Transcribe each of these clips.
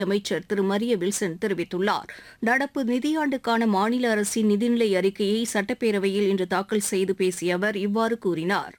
அமைச்சர் திரு மரிய வில்சன் தெரிவித்துள்ளார் நடப்பு நிதியாண்டுக்கான மாநில அரசின் நிதிநிலை அறிக்கையை சட்டப்பேரவையில் இன்று தாக்கல் செய்து பேசிய அவர் இவ்வாறு கூறினார்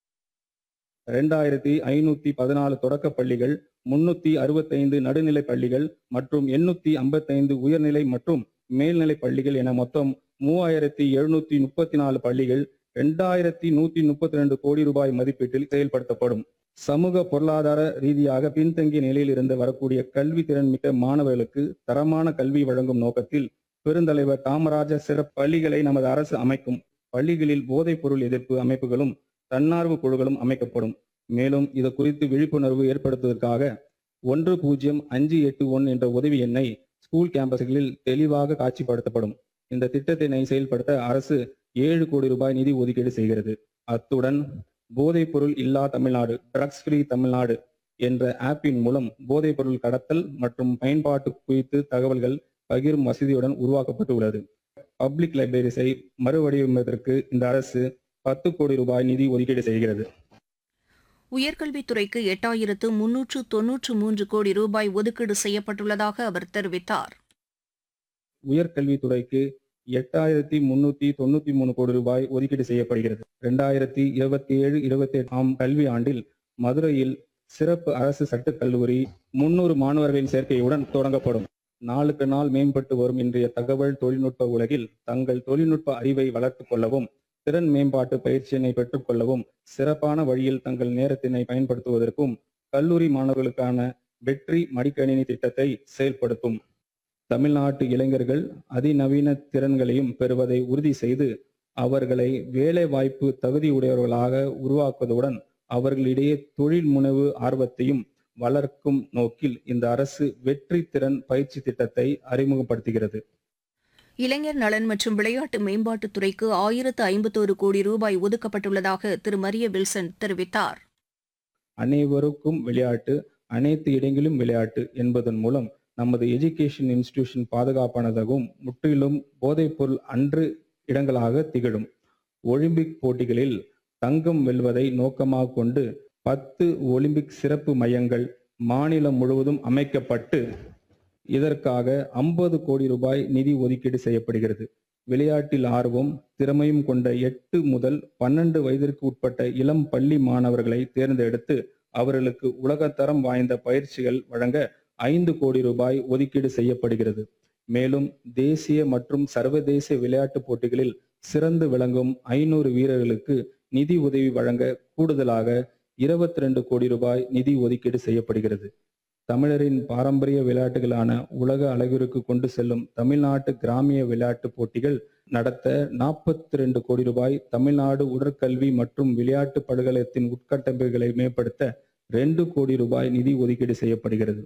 ரெண்டாயிரத்தி ஐநூத்தி பதினாலு தொடக்கப் பள்ளிகள் முன்னூத்தி அறுபத்தைந்து நடுநிலை பள்ளிகள் மற்றும் எண்ணூத்தி ஐம்பத்தைந்து உயர்நிலை மற்றும் மேல்நிலை பள்ளிகள் என மொத்தம் மூவாயிரத்தி எழுநூத்தி முப்பத்தி நாலு பள்ளிகள் ரெண்டாயிரத்தி நூத்தி முப்பத்தி ரெண்டு கோடி ரூபாய் மதிப்பீட்டில் செயல்படுத்தப்படும் சமூக பொருளாதார ரீதியாக பின்தங்கிய நிலையில் இருந்து வரக்கூடிய கல்வி திறன் மிக்க மாணவர்களுக்கு தரமான கல்வி வழங்கும் நோக்கத்தில் பெருந்தலைவர் காமராஜர் சிறப்பு பள்ளிகளை நமது அரசு அமைக்கும் பள்ளிகளில் போதைப் பொருள் எதிர்ப்பு அமைப்புகளும் தன்னார்வ குழுக்களும் அமைக்கப்படும் மேலும் இது குறித்து விழிப்புணர்வு ஏற்படுத்துவதற்காக ஒன்று பூஜ்ஜியம் அஞ்சு எட்டு ஒன்று என்ற உதவி எண்ணை ஸ்கூல் கேம்பஸ்களில் தெளிவாக காட்சிப்படுத்தப்படும் இந்த திட்டத்தினை செயல்படுத்த அரசு ஏழு கோடி ரூபாய் நிதி ஒதுக்கீடு செய்கிறது அத்துடன் போதைப் பொருள் இல்லா தமிழ்நாடு ட்ரக்ஸ் ஃப்ரீ தமிழ்நாடு என்ற ஆப்பின் மூலம் போதைப் பொருள் கடத்தல் மற்றும் பயன்பாட்டு குறித்து தகவல்கள் பகிரும் வசதியுடன் உருவாக்கப்பட்டு உள்ளது பப்ளிக் லைப்ரரிஸை மறுவடிவமைப்பதற்கு இந்த அரசு பத்து கோடி ரூபாய் நிதி ஒதுக்கீடு செய்கிறது உயர்கல்வித்துறைக்கு எட்டாயிரத்து முன்னூற்று தொன்னூற்று மூன்று கோடி ரூபாய் ஒதுக்கீடு செய்யப்பட்டுள்ளதாக அவர் தெரிவித்தார் உயர்கல்வித்துறைக்கு எட்டாயிரத்தி முன்னூத்தி தொண்ணூத்தி மூணு கோடி ரூபாய் ஒதுக்கீடு செய்யப்படுகிறது ரெண்டாயிரத்தி இருபத்தி ஏழு இருபத்தி எட்டாம் கல்வி ஆண்டில் மதுரையில் சிறப்பு அரசு சட்டக் கல்லூரி முன்னூறு மாணவர்களின் சேர்க்கையுடன் தொடங்கப்படும் நாளுக்கு நாள் மேம்பட்டு வரும் இன்றைய தகவல் தொழில்நுட்ப உலகில் தங்கள் தொழில்நுட்ப அறிவை வளர்த்துக் கொள்ளவும் திறன் மேம்பாட்டு பயிற்சியினை பெற்றுக்கொள்ளவும் சிறப்பான வழியில் தங்கள் நேரத்தினை பயன்படுத்துவதற்கும் கல்லூரி மாணவர்களுக்கான வெற்றி மடிக்கணினி திட்டத்தை செயல்படுத்தும் தமிழ்நாட்டு இளைஞர்கள் அதிநவீன திறன்களையும் பெறுவதை உறுதி செய்து அவர்களை வேலை வாய்ப்பு தகுதியுடையவர்களாக உருவாக்குவதுடன் அவர்களிடையே தொழில் முனைவு ஆர்வத்தையும் வளர்க்கும் நோக்கில் இந்த அரசு வெற்றி திறன் பயிற்சி திட்டத்தை அறிமுகப்படுத்துகிறது இளைஞர் நலன் மற்றும் விளையாட்டு மேம்பாட்டுத் துறைக்கு ஆயிரத்து ஐம்பத்தோரு கோடி ரூபாய் ஒதுக்கப்பட்டுள்ளதாக திரு மரிய வில்சன் தெரிவித்தார் அனைவருக்கும் விளையாட்டு அனைத்து இடங்களிலும் விளையாட்டு என்பதன் மூலம் நமது எஜுகேஷன் இன்ஸ்டிடியூஷன் பாதுகாப்பானதாகவும் முற்றிலும் போதைப்பொருள் அன்று இடங்களாக திகழும் ஒலிம்பிக் போட்டிகளில் தங்கம் வெல்வதை நோக்கமாக கொண்டு பத்து ஒலிம்பிக் சிறப்பு மையங்கள் மாநிலம் முழுவதும் அமைக்கப்பட்டு இதற்காக ஐம்பது கோடி ரூபாய் நிதி ஒதுக்கீடு செய்யப்படுகிறது விளையாட்டில் ஆர்வம் திறமையும் கொண்ட எட்டு முதல் பன்னெண்டு வயதிற்கு உட்பட்ட இளம் பள்ளி மாணவர்களை தேர்ந்தெடுத்து அவர்களுக்கு உலகத்தரம் வாய்ந்த பயிற்சிகள் வழங்க ஐந்து கோடி ரூபாய் ஒதுக்கீடு செய்யப்படுகிறது மேலும் தேசிய மற்றும் சர்வதேச விளையாட்டுப் போட்டிகளில் சிறந்து விளங்கும் ஐநூறு வீரர்களுக்கு நிதி உதவி வழங்க கூடுதலாக இருபத்தி ரெண்டு கோடி ரூபாய் நிதி ஒதுக்கீடு செய்யப்படுகிறது தமிழரின் பாரம்பரிய விளையாட்டுகளான உலக அளவிற்கு கொண்டு செல்லும் தமிழ்நாட்டு கிராமிய விளையாட்டு போட்டிகள் நடத்த நாற்பத்தி ரெண்டு கோடி ரூபாய் தமிழ்நாடு உடற்கல்வி மற்றும் விளையாட்டு பல்கலைத்தின் உட்கட்டமைப்புகளை மேம்படுத்த ரெண்டு கோடி ரூபாய் நிதி ஒதுக்கீடு செய்யப்படுகிறது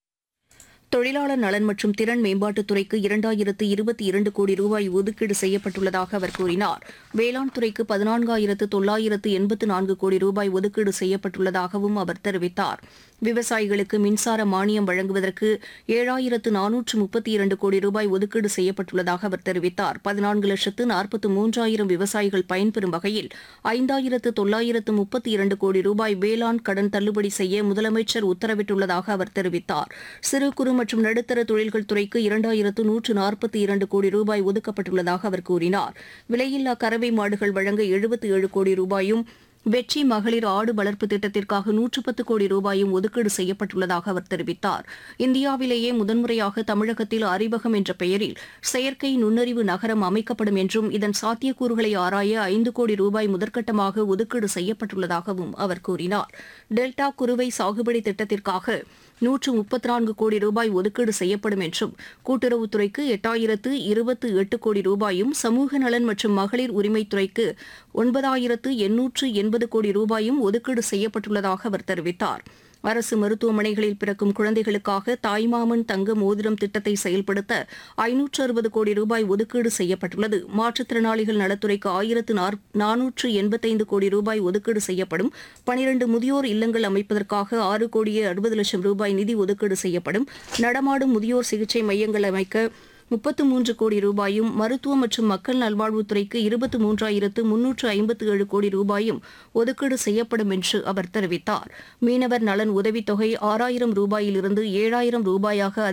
தொழிலாளர் நலன் மற்றும் திறன் மேம்பாட்டுத் துறைக்கு இரண்டாயிரத்து இருபத்தி இரண்டு கோடி ரூபாய் ஒதுக்கீடு செய்யப்பட்டுள்ளதாக அவர் கூறினார் வேளாண் துறைக்கு பதினான்காயிரத்து தொள்ளாயிரத்து எண்பத்து நான்கு கோடி ரூபாய் ஒதுக்கீடு செய்யப்பட்டுள்ளதாகவும் அவர் தெரிவித்தார் விவசாயிகளுக்கு மின்சார மானியம் வழங்குவதற்கு ஏழாயிரத்து நானூற்று முப்பத்தி இரண்டு கோடி ரூபாய் ஒதுக்கீடு செய்யப்பட்டுள்ளதாக அவர் தெரிவித்தார் பதினான்கு லட்சத்து நாற்பத்து மூன்றாயிரம் விவசாயிகள் பயன்பெறும் வகையில் ஐந்தாயிரத்து தொள்ளாயிரத்து முப்பத்தி இரண்டு கோடி ரூபாய் வேளாண் கடன் தள்ளுபடி செய்ய முதலமைச்சர் உத்தரவிட்டுள்ளதாக அவர் தெரிவித்தார் சிறு குறு மற்றும் நடுத்தர தொழில்கள் துறைக்கு இரண்டாயிரத்து நூற்று நாற்பத்தி இரண்டு கோடி ரூபாய் ஒதுக்கப்பட்டுள்ளதாக அவர் கூறினார் விலையில்லா கறவை மாடுகள் வழங்க எழுபத்தி ஏழு கோடி ரூபாயும் வெற்றி மகளிர் ஆடு வளர்ப்பு திட்டத்திற்காக நூற்று பத்து கோடி ரூபாயும் ஒதுக்கீடு செய்யப்பட்டுள்ளதாக அவர் தெரிவித்தார் இந்தியாவிலேயே முதன்முறையாக தமிழகத்தில் அறிவகம் என்ற பெயரில் செயற்கை நுண்ணறிவு நகரம் அமைக்கப்படும் என்றும் இதன் சாத்தியக்கூறுகளை ஆராய ஐந்து கோடி ரூபாய் முதற்கட்டமாக ஒதுக்கீடு செய்யப்பட்டுள்ளதாகவும் அவர் கூறினார் டெல்டா குறுவை சாகுபடி திட்டத்திற்காக நூற்று முப்பத்தி நான்கு கோடி ரூபாய் ஒதுக்கீடு செய்யப்படும் என்றும் கூட்டுறவுத்துறைக்கு எட்டாயிரத்து இருபத்து எட்டு கோடி ரூபாயும் சமூக நலன் மற்றும் மகளிர் உரிமைத்துறைக்கு ஒன்பதாயிரத்து எண்ணூற்று எண்பது கோடி ரூபாயும் ஒதுக்கீடு செய்யப்பட்டுள்ளதாக அவர் தெரிவித்தார் அரசு மருத்துவமனைகளில் பிறக்கும் குழந்தைகளுக்காக தாய்மாமன் தங்க மோதிரம் திட்டத்தை செயல்படுத்த ஐநூற்று அறுபது கோடி ரூபாய் ஒதுக்கீடு செய்யப்பட்டுள்ளது மாற்றுத்திறனாளிகள் நலத்துறைக்கு ஆயிரத்து நானூற்று எண்பத்தைந்து கோடி ரூபாய் ஒதுக்கீடு செய்யப்படும் பனிரண்டு முதியோர் இல்லங்கள் அமைப்பதற்காக ஆறு கோடியே அறுபது லட்சம் ரூபாய் நிதி ஒதுக்கீடு செய்யப்படும் நடமாடும் முதியோர் சிகிச்சை மையங்கள் அமைக்க முப்பத்து மூன்று கோடி ரூபாயும் மருத்துவ மற்றும் மக்கள் நல்வாழ்வுத்துறைக்கு இருபத்து மூன்றாயிரத்து முன்னூற்று ஐம்பத்து ஏழு கோடி ரூபாயும் ஒதுக்கீடு செய்யப்படும் என்று அவர் தெரிவித்தார் மீனவர் நலன் உதவித்தொகை ஆறாயிரம் ரூபாயிலிருந்து ஏழாயிரம் ரூபாயாக